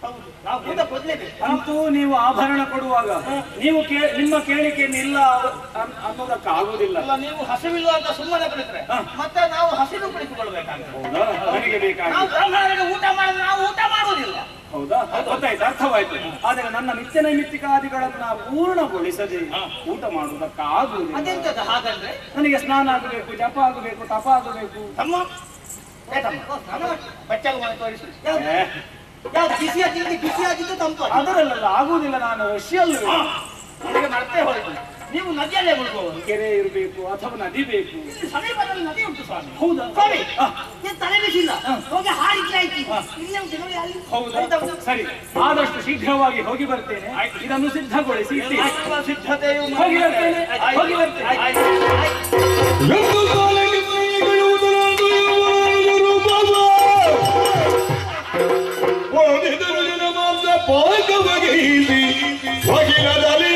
S1: ಹೌದು ನಾವು ಊಟ ಕೊಡ್ಲೇಬೇಕು
S4: ಅಂತೂ ನೀವು ಆಭರಣ ಕೊಡುವಾಗ ನೀವು ಕೇ- ನಿಮ್ಮ ಕೇಳಿಕೆಯನ್ನು ಇಲ್ಲ ಅನ್- ಅನ್ನೋದಕ್ಕಾಗುವುದಿಲ್ಲ
S1: ಅಲ್ಲ ನೀವು ಹಸಿವಿಲ್ಲ ಅಂತ ಸುಮ್ಮನೆ ಕುಳಿತರೆ ಮತ್ತೆ ನಾವು ಹಸಿರು ಕುಳಿತುಕೊಳ್ಬೇಕಾಗ್ತದೆ
S4: ಹೌದಾ ನನಗೆ ಬೇಕಾಗಿ
S1: ನಾವು ಬ್ರಾಹ್ಮಣರಿಗೆ ಊಟ ಮಾಡಿದ್ರೆ ನಾವು ಊಟ ಮಾಡುವುದಿಲ್ಲ
S4: ಹೌದಾ ಗೊತ್ತಾಯ್ತು ಅರ್ಥವಾಯ್ತು ಆದರೆ ನನ್ನ ನಿತ್ಯ ನೈಮಿತ್ತಿಕಾದಿಗಳನ್ನ ಪೂರ್ಣಗೊಳಿಸದೆ ಊಟ ಮಾಡುವುದಕ್ಕಾಗುವುದಿಲ್ಲ
S2: ಅದೆಂತದ ಹಾಗಂದ್ರೆ
S4: ನನಗೆ ಸ್ನಾನ ಆಗಬೇಕು ಜಪ ಆಗಬೇಕು ತಪ ಆಗಬೇಕು
S1: ತಮ್ಮ ಏ ತಮ್ಮ ಬಚ್ಚಲು ಮನೆ ತೋರಿಸಿ
S2: ಯಾವ್ದು
S4: ಏ,
S2: ಯಾವ್ದು ಬಿಸಿಯ ತಿಂಡಿ ಬಿಸಿಯಾಗಿದ್ದು ತಂಪು
S4: ಅದರಲ್ಲ ಆಗುವುದಿಲ್ಲ ನಾನು ರಷ್ಯಲ್
S1: ನನಗೆ ಮರ್ತೇ ಹೋಯ್ತು ನೀವು ನದಿಯಲ್ಲೇ ಮುಳುಗುವವರು
S4: ಕೆರೆ ಇರಬೇಕು ಅಥವಾ ನದಿ ಬೇಕು
S1: ಇಲ್ಲಿ ಸಮೀಪದಲ್ಲಿ ನದಿ ಉಂಟು ಸ್ವಾಮಿ
S4: ಹೌದಾ
S1: ಸ್ವಾಮಿ
S4: ಆ,
S2: ಏನ್ ತಲೆ ಬಿಸಿಲ್ಲ ಹೋಗಿ ಹಾಡಿದ್ರೆ ಆಯ್ತು ಇಲ್ಲಿ ನಮ್ಗೆ ನೋಡಿ ಅಲ್ಲಿ
S4: ಹೌದಾ ಸರಿ ಆದಷ್ಟು ಶೀಘ್ರವಾಗಿ ಹೋಗಿ ಬರ್ತೇನೆ ಇದನ್ನು ಸಿದ್ಧಗೊಳಿಸಿ ಇಡಿ.
S1: ಎಲ್ಲ ಸಿದ್ಧತೆಯು
S4: ಹೋಗಿ ಬರ್ತೇನೆ ಹೋಗಿ ಬರ್ತೇನೆ
S3: ಎಂದು ಕಾಲಕ್ಕೆ ಮೈಗಳುವುದರಂದು ಇವರೊಳಗೆ ರೂಪವ. ಓದಿದರು ಜನ ಮಾಂಸ ಪಾಕವಗೈಸಿ ಬಗಿಲದಲ್ಲಿ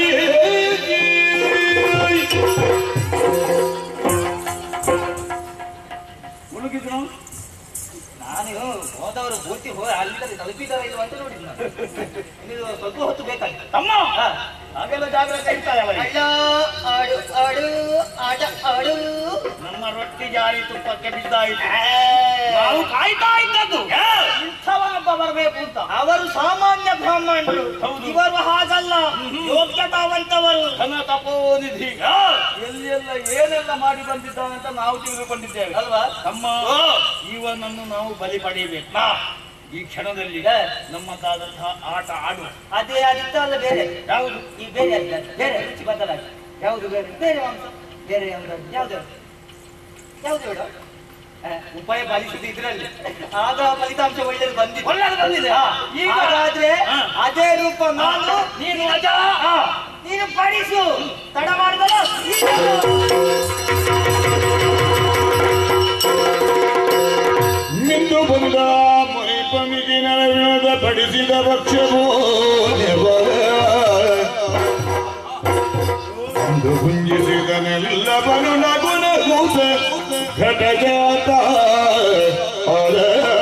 S4: ಮುಳುಗಿದ್ರು
S2: ನಾನು ಹೋದವರು ಪೂರ್ತಿ ಹೋಗಿ ಅಲ್ಲಿ ತಲುಪಿದಾರ ಇಲ್ಲ ಅಂತ ನೋಡಿದ್ನ ಇದು ಸ್ವಲ್ಪ ಹೊತ್ತು ಬೇಕಾಗಿತ್ತು
S1: ತಮ್ಮ ಹಾಗೆಲ್ಲ ಜಾಗ್ರತೆ ಇರ್ತಾರೆ ಅವರಿಗೆ
S2: ಅಡ ಆಡು ಆಡು ಆಟ ಆಡು
S1: ನಮ್ಮ ರೊಟ್ಟಿ ಜಾರಿ ತುಪ್ಪಕ್ಕೆ ಬಿದ್ದಾಯಿತು ನಾವು ಕಾಯ್ತಾ ಇದ್ದದ್ದು ಇಂಥವನೊಬ್ಬ ಬರಬೇಕು ಅಂತ
S2: ಅವರು ಸಾಮಾನ್ಯ ಬ್ರಾಹ್ಮಣರು
S1: ಹೌದು.
S2: ಇವರು ಹಾಗಲ್ಲ ಯೋಗ್ಯತಾವಂತವರು
S1: ಧನ ತಪೋನಿಧಿ ಎಲ್ಲಿ ಎಲ್ಲ ಏನೆಲ್ಲ ಮಾಡಿ ಬಂದಿದ್ದಾನಂತ ನಾವು ತಿಳಿದುಕೊಂಡಿದ್ದೇವೆ
S2: ಅಲ್ವಾ
S1: ತಮ್ಮ ಇವನನ್ನು ನಾವು ಬಲಿ ಪಡೆಯಬೇಕು ಈ ಕ್ಷಣದಲ್ಲಿ ನಮ್ಮದಾದಂತಹ ಆಟ ಆಡುವ
S2: ಅದೇ ಅದಿತ್ತಲ್ಲ ಬೇರೆ
S1: ಯಾವುದು
S2: ಈ ಬೇರೆ ಅಲ್ಲ ಬೇರೆ ರುಚಿ ಬದಲಾಗಿ ಯಾವುದು ಬೇರೆ ಬೇರೆ ಮಾಂಸ ಬೇರೆ ಯಾವ್ದು ಯಾವ್ದು ಯಾವ್ದು ಬೇಡ ಆ, ಉಪಾಯ ಪಾಲಿಸಿದ್ದು ಇದ್ರಲ್ಲಿ ಆಗ ಫಲಿತಾಂಶ ಒಳ್ಳೆದು ಬಂದಿದೆ
S1: ಒಳ್ಳೆದು ಬಂದಿದೆ.
S2: ಹಾ.
S1: ಈಗ?
S2: ಹಾಗಾದ್ರೆ
S1: ಹಾ.
S2: ಅದೇ ರೂಪ ನಾನು
S1: ನೀನು ಅಜ
S2: ನೀನು ಪಡಿಸು ತಡ ಮಾಡಿದಲ್ಲ
S3: ಮಿಂದು ಬಂದ ಮುನಿಪನಿಗೆ ನರವಿಣದ ಪಡಿಸಿದ ಭಕ್ಷ್ಯವೋ ನೆವರ. ಅಂದು ಗುಂಜಿಸಿದನೆಲ್ಲವನು ನಗುನ ಕೂಸ ಘಟಜಾತ ಅರ.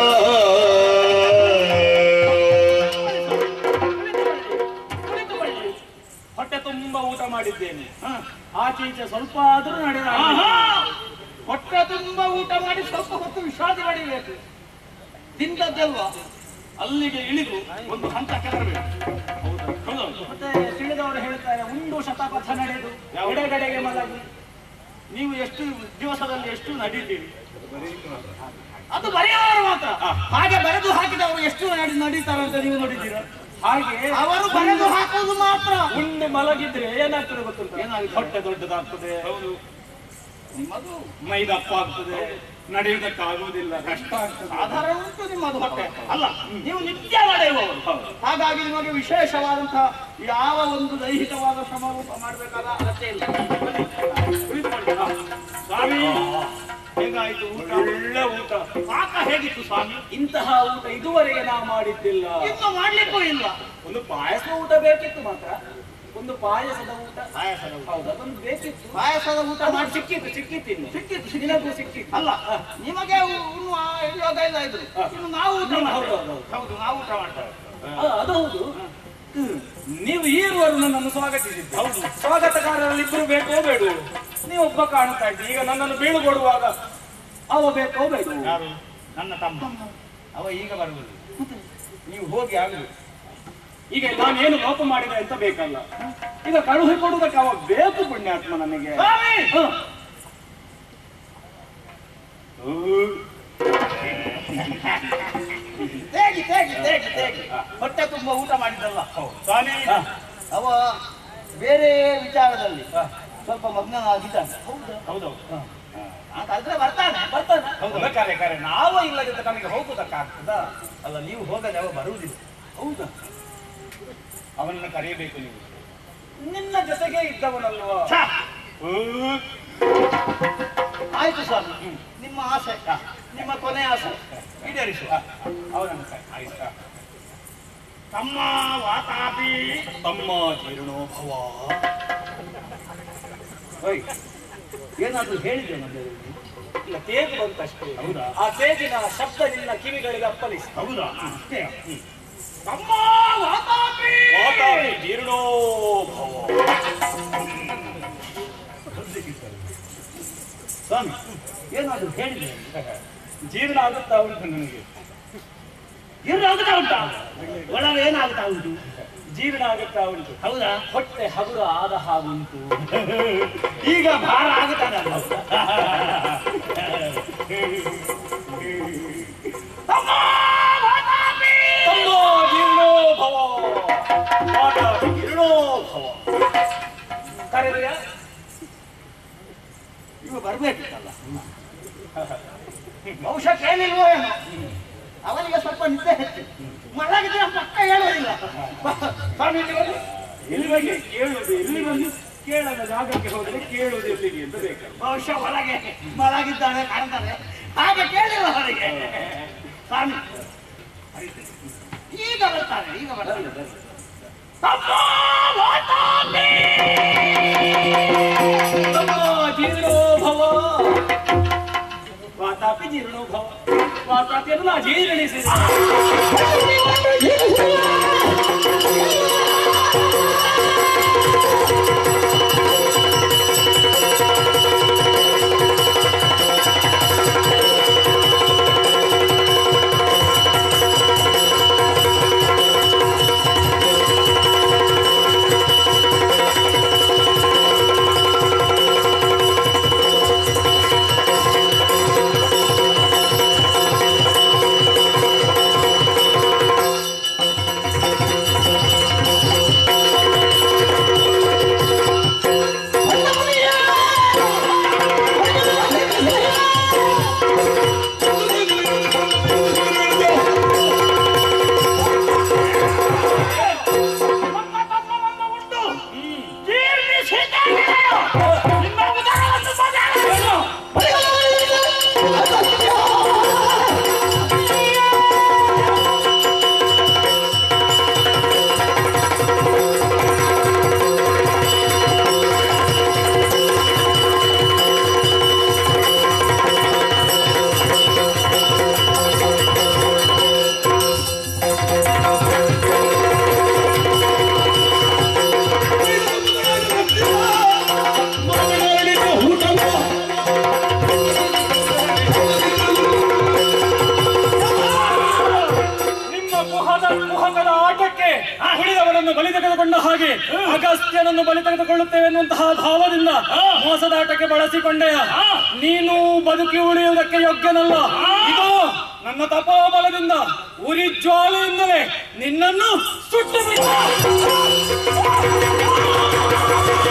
S4: ಕುಳಿತುಕೊಳ್ಳಿ ಹೊಟ್ಟೆ ತುಂಬಾ ಊಟ ಮಾಡಿದ್ದೇನೆ ಆಚೆ ಈಚೆ ಸ್ವಲ್ಪ ಆದ್ರೂ ನಡೆದ
S1: ಆಹಾ! ಹೊಟ್ಟೆ ತುಂಬಾ ಊಟ ಮಾಡಿ ಸ್ವಲ್ಪ ಹೊತ್ತು ವಿಶ್ರಾಂತಿ ಪಡೆಯಬೇಕು ತಿಂದದ್ದಲ್ವಾ ಅಲ್ಲಿಗೆ ಇಳಿದು ಒಂದು ಹಂತಕ್ಕೆ ಬರಬೇಕು ಹೌದು
S4: ಮತ್ತೆ ತಿಳಿದವರು ಹೇಳ್ತಾರೆ ಉಂಡು ಶತಪಥ ನಡೆದು ಎಡೆಗಡೆಗೆ ಮಲಗಿ
S1: ನೀವು ಎಷ್ಟು ದಿವಸದಲ್ಲಿ ಎಷ್ಟು ನಡೀತೀರಿ ಅದು ಬರೆಯುವವರು ಮಾತ್ರ ಹಾಗೆ ಬರೆದು ಹಾಕಿದವರು ಎಷ್ಟು ನಡಿ ನಡೀತಾರೆ ಅಂತ ನೀವು ನೋಡಿದ್ದೀರಾ
S4: ಹಾಗೆ
S1: ಅವರು ಬರೆದು ಹಾಕೋದು ಮಾತ್ರ
S4: ಉಂಡು ಮಲಗಿದ್ರೆ ಏನಾಗ್ತದೆ ಗೊತ್ತುಂಟ
S1: ಏನಾಗುತ್ತೆ?
S4: ಹೊಟ್ಟೆ ದೊಡ್ಡದಾಗ್ತದೆ
S1: ಹೌದು ನಿಮ್ಮದು
S4: ಮೈ ದಪ್ಪ ಆಗ್ತದೆ ನಡೆಯುವುದಕ್ಕಾಗುವುದಿಲ್ಲ ಕಷ್ಟ ಆಗ್ತದೆ
S1: ಸಾಧಾರಣ ಉಂಟು ನಿಮ್ಮದು ಹೊಟ್ಟೆ ಅಲ್ಲ ನೀವು ನಿತ್ಯ ನಡೆಯುವವರು ಹಾಗಾಗಿ ನಿಮಗೆ ವಿಶೇಷವಾದಂತಹ ಯಾವ ಒಂದು ದೈಹಿಕವಾದ ಶ್ರಮ ಮಾಡಬೇಕಾದ ಅಗತ್ಯ ಇಲ್ಲ ಬನ್ನಿ. ಕುಳಿತುಕೊಳ್ಳಿ. ಹಾ. ಸ್ವಾಮಿ ಹೇಗಾಯ್ತು ಊಟ
S4: ಒಳ್ಳೆ ಊಟ
S1: ಪಾಕ ಹೇಗಿತ್ತು ಸ್ವಾಮಿ
S4: ಇಂತಹ ಊಟ ಇದುವರೆಗೆ ನಾವು ಮಾಡಿದ್ದಿಲ್ಲ
S1: ಇನ್ನು ಮಾಡ್ಲಿಕ್ಕೂ ಇಲ್ಲ
S4: ಒಂದು ಪಾಯಸ ಊಟ ಬೇಕಿತ್ತು ಮಾತ್ರ ಒಂದು ಪಾಯಸದ ಊಟ
S1: ಪಾಯಸದ ಊಟ.
S4: ಹೌದು ಅದೊಂದು ಬೇಕಿತ್ತು
S1: ಪಾಯಸದ ಊಟ
S4: ಅದು
S1: ಮಾಡಿ
S4: ಸಿಕ್ಕಿತ್ತು ಸಿಕ್ಕಿತ್ತು ಇನ್ನು
S1: ಸಿಕ್ಕಿತ್ತು
S4: ನಿನಗೂ ಸಿಕ್ಕಿತ್ತು
S1: ಅಲ್ಲ ನಿಮಗೆ ಉಣ್ಣುವ ಯೋಗ ಇಲ್ಲ ಇದ್ರು ಇನ್ನು ನಾವು ಊಟ
S4: ಹೌದು,
S1: ಮಾಡ್ತೇವೆ.
S4: ಹೌದು, ಹೌದು.
S1: ಹೌದು ನಾವು ಊಟ ಮಾಡ್ತೇವೆ
S4: ಆ, ಅದು ಹೌದು ಹ್ಮ್. ನೀವು ಈರುವರು ನನ್ನನ್ನು ಸ್ವಾಗತಿಸಿದ್ದು ಹೌದು ಸ್ವಾಗತಕಾರರಲ್ಲಿ ಇಬ್ಬರು ಬೇಕೋ ಬೇಡವೋ ನೀವು ಒಬ್ಬ ಕಾಣ್ತಾ ಇದ್ದಿ ಈಗ ನನ್ನನ್ನು ಬೀಳುಗೊಡುವಾಗ ಅವ ಬೇಕೋ ಬೇಡವೋ
S1: ಯಾರು ನನ್ನ ತಮ್ಮ ಅವ ಈಗ ಬರುವುದು ನೀವು ಹೋಗಿ ಆಗುದು
S4: ಈಗ ನಾನೇನು ಲೋಪ ಮಾಡಿದೆ ಅಂತ ಬೇಕಲ್ಲ ಈಗ ಕಳುಹಿ ಕೊಡುವುದಕ್ಕೆ ಅವ ಬೇಕು ಪುಣ್ಯಾತ್ಮ ನನಗೆ
S1: ಸ್ವಾಮಿ
S4: ಹ.
S1: ತೇಗಿ ತೇಗಿ ತೇಗಿ ತೇಗಿ ಹೊಟ್ಟೆ ತುಂಬ ಊಟ ಮಾಡಿದ್ದಲ್ಲ ಸ್ವಾಮಿ
S4: ಹ.
S1: ಅವ ಬೇರೆ ವಿಚಾರದಲ್ಲಿ ಸ್ವಲ್ಪ ಮಗ್ನನಾಗಿದ್ದಾನೆ ಹೌದು ಕಲ್ತ್ರೆ ಬರ್ತಾನೆ ಬರ್ತಾನೆ
S4: ಹೌದು ಕರೆ ಕರೆ ನಾವು ಇಲ್ಲದಿದ್ದ ನಮಗೆ ಹೋಗುವುದಕ್ಕಾಗ್ತದ
S1: ಅಲ್ಲ ನೀವು ಹೋಗದೆ ಅವ ಬರುವುದಿಲ್ಲ
S4: ಹೌದಾ
S1: ಅವನನ್ನು ಕರೆಯಬೇಕು ನೀವು
S4: ನಿನ್ನ ಜೊತೆಗೆ ಇದ್ದವನಲ್ವಾ
S1: ಛ! ಆಯ್ತು ಸ್ವಾಮಿ ನಿಮ್ಮ ಆಸೆ ನಿಮ್ಮ ಕೊನೆ ಆಸೆ ಈಡೇರಿಸುವ
S4: ಅವನನ್ನು ಕರೆ. ಆಯ್ತಾ
S1: ತಮ್ಮ ವಾತಾಪಿ
S4: ತಮ್ಮ ಜೀರ್ಣೋ ಭವ
S1: ಓಯ್, ಏನಾದ್ರೂ ಹೇಳಿದೆ ಮೊದಲು
S4: ಇಲ್ಲ ತೇಗು ಬಂತಷ್ಟೇ
S1: ಹೌದಾ?
S4: ಆ ತೇಗಿನ ಶಬ್ದ ನಿನ್ನ ಕಿವಿಗಳಿಗೆ ಅಪ್ಪಲಿಸಿ
S1: ಹೌದಾ ಅಷ್ಟೇ ತಮ್ಮ ವಾತಾಪಿ
S4: ವಾತಾಪಿ ಜೀರ್ಣೋ ಭವ
S1: ಸ್ವಾಮಿ ಏನಾದ್ರು ಹೇಳಿದ್ರೆ
S4: ಜೀರ್ಣ ಆಗುತ್ತಾ ಉಂಟು ನನಗೆ
S1: ಏನಾಗುತ್ತಾ ಉಂಟಾ ಒಳಗೆ ಏನಾಗುತ್ತಾ ಉಂಟು
S4: ಜೀರ್ಣ ಆಗುತ್ತಾ ಉಂಟು
S1: ಹೌದಾ
S4: ಹೊಟ್ಟೆ ಹಗುರ ಆದ ಹಾಗುಂಟು
S1: ಈಗ ಭಾರ ಆಗುತ್ತಾನಲ್ಲ ತಮ್ಮ ವಾತಾಪಿ
S4: ತಮ್ಮ ಜೀರ್ಣೋ ಭವ ವಾತಾಪಿ ಜೀರ್ಣೋ ಭವ ಕರೆದೆಯ
S1: ಇವ ಬರ್ಬೇಕಿತ್ತಲ್ಲ ಬಹುಶಃ ಕೇಳಿಲ್ವೋ ಏನೋ ಅವನಿಗೆ ಸ್ವಲ್ಪ ನಿದ್ದೆ ಹೆಚ್ಚು ಮಲಗಿದ್ರೆ ಪಕ್ಕ ಹೇಳೋದಿಲ್ಲ ಸ್ವಾಮಿ ಇಲ್ಲಿ ಬನ್ನಿ.
S4: ಎಲ್ಲಿ ಬಗ್ಗೆ ಕೇಳುವುದು ಎಲ್ಲಿ ಬಂದು ಕೇಳದ ಜಾಗಕ್ಕೆ ಹೋದರೆ ಕೇಳುವುದು ಎಲ್ಲಿಗೆ ಅಂತ ಬೇಕು
S1: ಬಹುಶಃ ಒಳಗೆ ಮಲಗಿದ್ದಾನೆ ಕಾಣ್ತಾನೆ ಹಾಗೆ ಕೇಳಿಲ್ಲ ಅವನಿಗೆ ಸ್ವಾಮಿ ಈಗ ಬರ್ತಾನೆ ಈಗ ಬರ್ತಾನೆ ತಮ್ಮ ವಾತಾಪಿ
S4: ತಮ್ಮ ಜೀರ್ಣೋ ಭವ ವಾತಾಪಿ ಜೀರ್ಣೋ ಭವ ವಾತಾಪಿಯನ್ನು ನಾ ಜೀರ್ಣಿಸಿದೆ
S1: ನಮ್ಮ ತತ್ವವನ್ನು ಉಂಟು ಜೀರ್ಣಿಸಿದ್ದೇನೆ ನಿಮ್ಮ ಉದರವನ್ನು ಬದಲಾಯಿಸು.
S4: ನಿಮ್ಮ ಕುಹದ ಕುಹಕದ ಆಟಕ್ಕೆ ಉಳಿದವರನ್ನು ಬಲಿ ತೆಗೆದುಕೊಂಡ ಹಾಗೆ ಅಗಸ್ತ್ಯನನ್ನು ಬಲಿ ತೆಗೆದುಕೊಳ್ಳುತ್ತೇವೆ ಎನ್ನುವಂತಹ ಭಾವದಿಂದ ಮೋಸದಾಟಕ್ಕೆ ಬಳಸಿಕೊಂಡೆಯ ನೀನು ಬದುಕಿ ಉಳಿಯುವುದಕ್ಕೆ ಯೋಗ್ಯನಲ್ಲ ಇದು ನನ್ನ ತಪೋಬಲದಿಂದ ಉರಿ ಜ್ವಾಲೆಯಿಂದಲೇ ನಿನ್ನನ್ನು ಸುಟ್ಟು ಬಿಟ್ಟ